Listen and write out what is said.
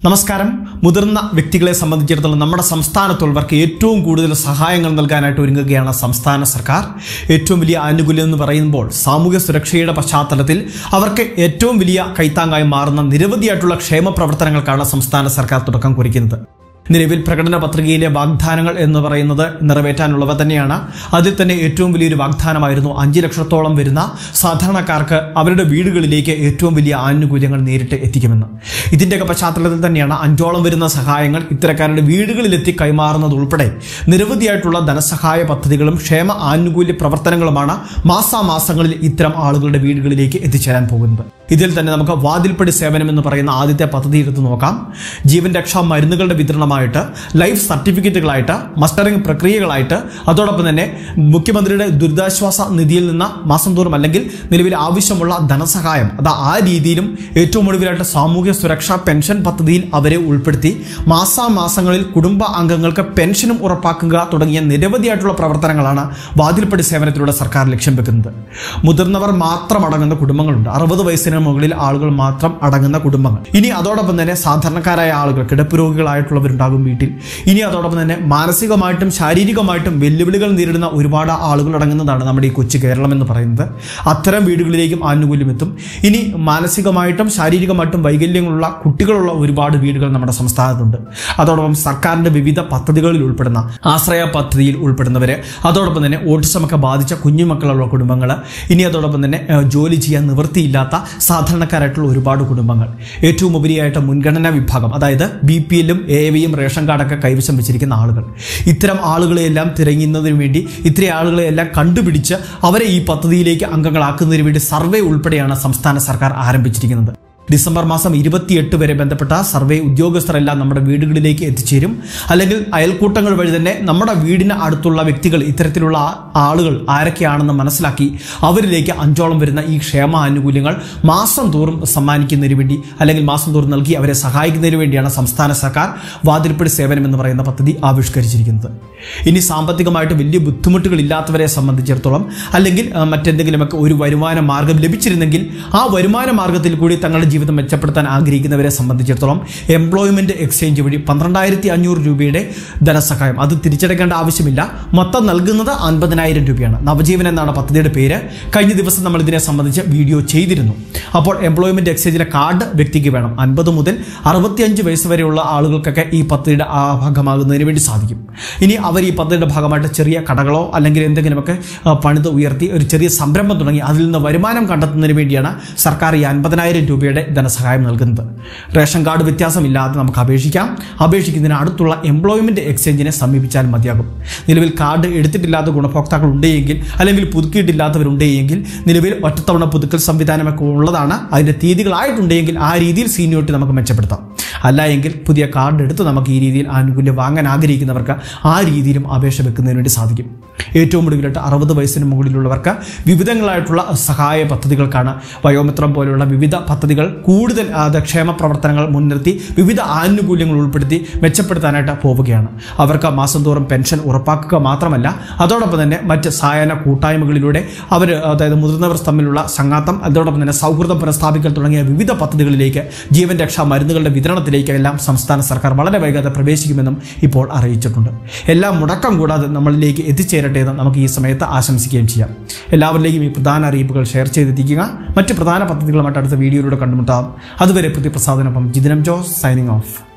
നമസ്കാരം മുതിർന്ന വ്യക്തികളെ സംബന്ധിച്ചിടത്തോളം നമ്മുടെ സംസ്ഥാനത്തുള്ളവർക്ക് ഏറ്റവും കൂടുതൽ സഹായങ്ങൾ നൽകാനായിട്ട് ഒരുങ്ങുകയാണ് സംസ്ഥാന സർക്കാർ ഏറ്റവും വലിയ ആനുകൂല്യം എന്ന് പറയുമ്പോൾ സാമൂഹ്യ സുരക്ഷയുടെ പശ്ചാത്തലത്തിൽ അവർക്ക് ഏറ്റവും വലിയ കൈത്താങ്ങായി മാറുന്ന നിരവധിയായിട്ടുള്ള ക്ഷേമ പ്രവർത്തനങ്ങൾക്കാണ് സംസ്ഥാന സർക്കാർ തുടക്കം കുറിക്കുന്നത് നിലവിൽ പ്രകടന പത്രികയിലെ വാഗ്ദാനങ്ങൾ എന്ന് പറയുന്നത് നിറവേറ്റാനുള്ളവ തന്നെയാണ് അതിൽ തന്നെ ഏറ്റവും വലിയൊരു വാഗ്ദാനമായിരുന്നു അഞ്ച് ലക്ഷത്തോളം വരുന്ന സാധാരണക്കാർക്ക് അവരുടെ വീടുകളിലേക്ക് ഏറ്റവും വലിയ ആനുകൂല്യങ്ങൾ നേരിട്ട് എത്തിക്കുമെന്ന് ഇതിൻ്റെയൊക്കെ പശ്ചാത്തലത്തിൽ തന്നെയാണ് അഞ്ചോളം വരുന്ന സഹായങ്ങൾ ഇത്തരക്കാരുടെ വീടുകളിലെത്തി കൈമാറുന്നത് ഉൾപ്പെടെ നിരവധിയായിട്ടുള്ള ധനസഹായ പദ്ധതികളും ക്ഷേമ ആനുകൂല്യ പ്രവർത്തനങ്ങളുമാണ് മാസാമാസങ്ങളിൽ ഇത്തരം ആളുകളുടെ വീടുകളിലേക്ക് എത്തിച്ചേരാൻ പോകുന്നത് ഇതിൽ തന്നെ നമുക്ക് വാതിൽപ്പടി സേവനം എന്ന് പറയുന്ന ആദ്യത്തെ പദ്ധതി എടുത്ത് നോക്കാം ജീവൻ രക്ഷാ മരുന്നുകളുടെ വിതരണമായിട്ട് ലൈഫ് സർട്ടിഫിക്കറ്റുകളായിട്ട് മസ്റ്ററിംഗ് പ്രക്രിയകളായിട്ട് അതോടൊപ്പം തന്നെ മുഖ്യമന്ത്രിയുടെ ദുരിതാശ്വാസ നിധിയിൽ നിന്ന് മാസം തോറും അല്ലെങ്കിൽ നിലവിൽ ആവശ്യമുള്ള ധനസഹായം അത് ആ രീതിയിലും ഏറ്റവും ഒടുവിലായിട്ട് സാമൂഹ്യ സുരക്ഷാ പെൻഷൻ പദ്ധതിയിൽ അവരെ ഉൾപ്പെടുത്തി മാസാമാസങ്ങളിൽ കുടുംബ അംഗങ്ങൾക്ക് പെൻഷനും ഉറപ്പാക്കുക തുടങ്ങിയ നിരവധിയായിട്ടുള്ള പ്രവർത്തനങ്ങളാണ് വാതിൽപ്പടി സേവനത്തിലൂടെ സർക്കാർ ലക്ഷ്യം വെക്കുന്നത് മുതിർന്നവർ മാത്രം അടങ്ങുന്ന കുടുംബങ്ങളുണ്ട് അറുപത് വയസ്സിന് മുകളിൽ ആളുകൾ മാത്രം അടങ്ങുന്ന കുടുംബങ്ങൾ ഇനി അതോടൊപ്പം തന്നെ സാധാരണക്കാരായ ആളുകൾ കിടപ്പ് രോഗികളായിട്ടുള്ളവരുണ്ടാകും വീട്ടിൽ ഇനി അതോടൊപ്പം തന്നെ മാനസികമായിട്ടും ശാരീരികമായിട്ടും വെല്ലുവിളികൾ നേരിടുന്ന ഒരുപാട് ആളുകൾ അടങ്ങുന്നതാണ് നമ്മുടെ ഈ കൊച്ചു കേരളം എന്ന് പറയുന്നത് അത്തരം വീടുകളിലേക്കും ആനുകൂല്യം എത്തും ഇനി മാനസികമായിട്ടും ശാരീരികമായിട്ടും വൈകല്യങ്ങളുള്ള കുട്ടികളുള്ള ഒരുപാട് വീടുകൾ നമ്മുടെ സംസ്ഥാനത്തുണ്ട് അതോടൊപ്പം സർക്കാരിന്റെ വിവിധ പദ്ധതികളിൽ ഉൾപ്പെടുന്ന ആശ്രയ പദ്ധതിയിൽ ഉൾപ്പെടുന്നവര് അതോടൊപ്പം തന്നെ ഓട്ടിസമൊക്കെ ബാധിച്ച കുഞ്ഞുമക്കളുള്ള കുടുംബങ്ങൾ ഇനി അതോടൊപ്പം തന്നെ ഏഹ്, ജോലി ചെയ്യാൻ നിവൃത്തിയില്ലാത്ത സാധാരണക്കാരായിട്ടുള്ള ഒരുപാട് കുടുംബങ്ങൾ ഏറ്റവും ഉപരിയായിട്ട് മുൻഗണനാ വിഭാഗം അതായത് ബി പി എല്ലും എ വിയും റേഷൻ കാർഡൊക്കെ കൈവശം വെച്ചിരിക്കുന്ന ആളുകൾ ഇത്തരം ആളുകളെയെല്ലാം തിരയുന്നതിന് വേണ്ടി ഇത്രയും ആളുകളെയെല്ലാം കണ്ടുപിടിച്ച് അവരെ ഈ പദ്ധതിയിലേക്ക് അംഗങ്ങളാക്കുന്നതിന് വേണ്ടി സർവേ ഉൾപ്പെടെയാണ് സംസ്ഥാന സർക്കാർ ആരംഭിച്ചിരിക്കുന്നത് ഡിസംബർ മാസം ഇരുപത്തിയെട്ട് വരെ ബന്ധപ്പെട്ട സർവേ ഉദ്യോഗസ്ഥരെല്ലാം നമ്മുടെ വീടുകളിലേക്ക് എത്തിച്ചേരും അല്ലെങ്കിൽ അയൽക്കൂട്ടങ്ങൾ വഴി തന്നെ നമ്മുടെ വീടിന് അടുത്തുള്ള വ്യക്തികൾ ഇത്തരത്തിലുള്ള ആ- ആളുകൾ ആരൊക്കെയാണെന്ന് മനസ്സിലാക്കി അവരിലേക്ക് അഞ്ചോളം വരുന്ന ഈ ക്ഷേമ ആനുകൂല്യങ്ങൾ മാസം തോറും സമ്മാനിക്കുന്നതിന് വേണ്ടി അല്ലെങ്കിൽ മാസം തോറും നൽകി അവരെ സഹായിക്കുന്നതിന് വേണ്ടിയാണ് സംസ്ഥാന സർക്കാർ വാതിൽപ്പടി സേവനം എന്ന് പറയുന്ന പദ്ധതി ആവിഷ്കരിച്ചിരിക്കുന്നത് ഇനി സാമ്പത്തികമായിട്ട് വലിയ ബുദ്ധിമുട്ടുകൾ ഇല്ലാത്തവരെ സംബന്ധിച്ചിടത്തോളം അല്ലെങ്കിൽ ആ, മറ്റെന്തെങ്കിലുമൊക്കെ ഒരു വരുമാന മാർഗം ലഭിച്ചിരുന്നെങ്കിൽ ആ വരുമാന മാർഗത്തിൽ കൂടി തങ്ങളുടെ ജീവിതം മെച്ചപ്പെടുത്താൻ ആഗ്രഹിക്കുന്നവരെ സംബന്ധിച്ചിടത്തോളം എംപ്ലോയ്മെന്റ് എക്സ്ചേഞ്ച് വഴി പന്ത്രണ്ടായിരത്തി അഞ്ഞൂറ് രൂപയുടെ ധനസഹായം അത് തിരിച്ചടയ്ക്കേണ്ട ആവശ്യമില്ല മൊത്തം നൽകുന്നത് അൻപതിനായിരം രൂപയാണ് നവജീവൻ എന്നാണ് പദ്ധതിയുടെ പേര് കഴിഞ്ഞ ദിവസം നമ്മൾ ഇതിനെ സംബന്ധിച്ച് വീഡിയോ ചെയ്തിരുന്നു അപ്പോൾ എംപ്ലോയ്മെന്റ് എക്സ്ചേഞ്ചിലെ കാർഡ് വ്യക്തിക്ക് വേണം അൻപത് മുതൽ അറുപത്തിയഞ്ച് വയസ്സ് വരെയുള്ള ആളുകൾക്കൊക്കെ ഈ പദ്ധതിയുടെ ആ ഭാഗമാകുന്നതിന് വേണ്ടി സാധിക്കും ഇനി അവർ ഈ പദ്ധതിയുടെ ഭാഗമായിട്ട് ചെറിയ കടകളോ അല്ലെങ്കിൽ എന്തെങ്കിലുമൊക്കെ ആ, പണിത് ഉയർത്തി ഒരു ചെറിയ സംരംഭം തുടങ്ങി അതിൽ നിന്ന് വരുമാനം കണ്ടെത്തുന്നതിന് വേണ്ടിയാണ് സർക്കാർ ഈ അൻപതിനായിരം രൂപയുടെ ധനസഹായം നൽകുന്നത് റേഷൻ കാർഡ് വ്യത്യാസമില്ലാതെ നമുക്ക് അപേക്ഷിക്കാം അപേക്ഷിക്കുന്നതിന് അടുത്തുള്ള എംപ്ലോയ്മെന്റ് എക്സ്ചേഞ്ചിനെ സമീപിച്ചാൽ മതിയാകും നിലവിൽ കാർഡ് എടുത്തിട്ടില്ലാത്ത ഗുണഭോക്താക്കൾ ഉണ്ടെങ്കിൽ അല്ലെങ്കിൽ പുതുക്കിയിട്ടില്ലാത്തവരുണ്ടെങ്കിൽ നിലവിൽ ഒറ്റത്തവണ പുതുക്കൽ സംവിധാനമൊക്കെ ഉള്ളതാണ് അതിന്റെ തീയതികളായിട്ടുണ്ടെങ്കിൽ ആ രീതിയിൽ സീനിയോറിറ്റി നമുക്ക് മെച്ചപ്പെടുത്താം അല്ല എങ്കിൽ പുതിയ കാർഡ് എടുത്ത് നമുക്ക് ഈ രീതിയിൽ ആനുകൂല്യം വാങ്ങാൻ ആഗ്രഹിക്കുന്നവർക്ക് ആ രീതിയിലും അപേക്ഷ വെക്കുന്നതിന് വേണ്ടി സാധിക്കും ഏറ്റവും ഒടുവിലായിട്ട് അറുപത് വയസ്സിന് മുകളിലുള്ളവർക്ക് വിവിധങ്ങളായിട്ടുള്ള സഹായ പദ്ധതികൾക്കാണ് വയോമിത്രം പോലെയുള്ള വിവിധ പദ്ധതികൾ കൂടുതൽ ആ, അത് ക്ഷേമ പ്രവർത്തനങ്ങൾ മുൻനിർത്തി വിവിധ ആനുകൂല്യങ്ങൾ ഉൾപ്പെടുത്തി മെച്ചപ്പെടുത്താനായിട്ട് പോവുകയാണ് അവർക്ക് മാസം തോറും പെൻഷൻ ഉറപ്പാക്കുക മാത്രമല്ല അതോടൊപ്പം തന്നെ മറ്റ് സായന കൂട്ടായ്മകളിലൂടെ അവർ അതായത് മുതിർന്നവർ തമ്മിലുള്ള സംഘാത്തം അതോടൊപ്പം തന്നെ സൗഹൃദം പുനഃസ്ഥാപിക്കൽ തുടങ്ങിയ വിവിധ പദ്ധതികളിലേക്ക് ജീവൻ രക്ഷാ മരുന്നുകളുടെ വിതരണത്തിലേക്ക് എല്ലാം സംസ്ഥാന സർക്കാർ വളരെ വൈകാതെ പ്രവേശിക്കുമെന്നും ഇപ്പോൾ അറിയിച്ചിട്ടുണ്ട് എല്ലാം മുടക്കം കൂടാതെ നമ്മളിലേക്ക് എത്തിച്ചേരട്ടെ എന്ന് നമുക്ക് ഈ സമയത്ത് ആശംസിക്കുകയും ചെയ്യാം എല്ലാവരിലേക്കും ഈ പ്രധാന അറിയിപ്പുകൾ ഷെയർ ചെയ്തെത്തിക്കുക മറ്റ് പ്രധാന പദ്ധതികളുമായിട്ട് അടുത്ത വീഡിയോയിലൂടെ കണ്ടുമുട്ടാം അതുവരെ പ്രതിപ്രസാദനൊപ്പം ജിതിനം ജോസ് സൈനിങ് ഓഫ്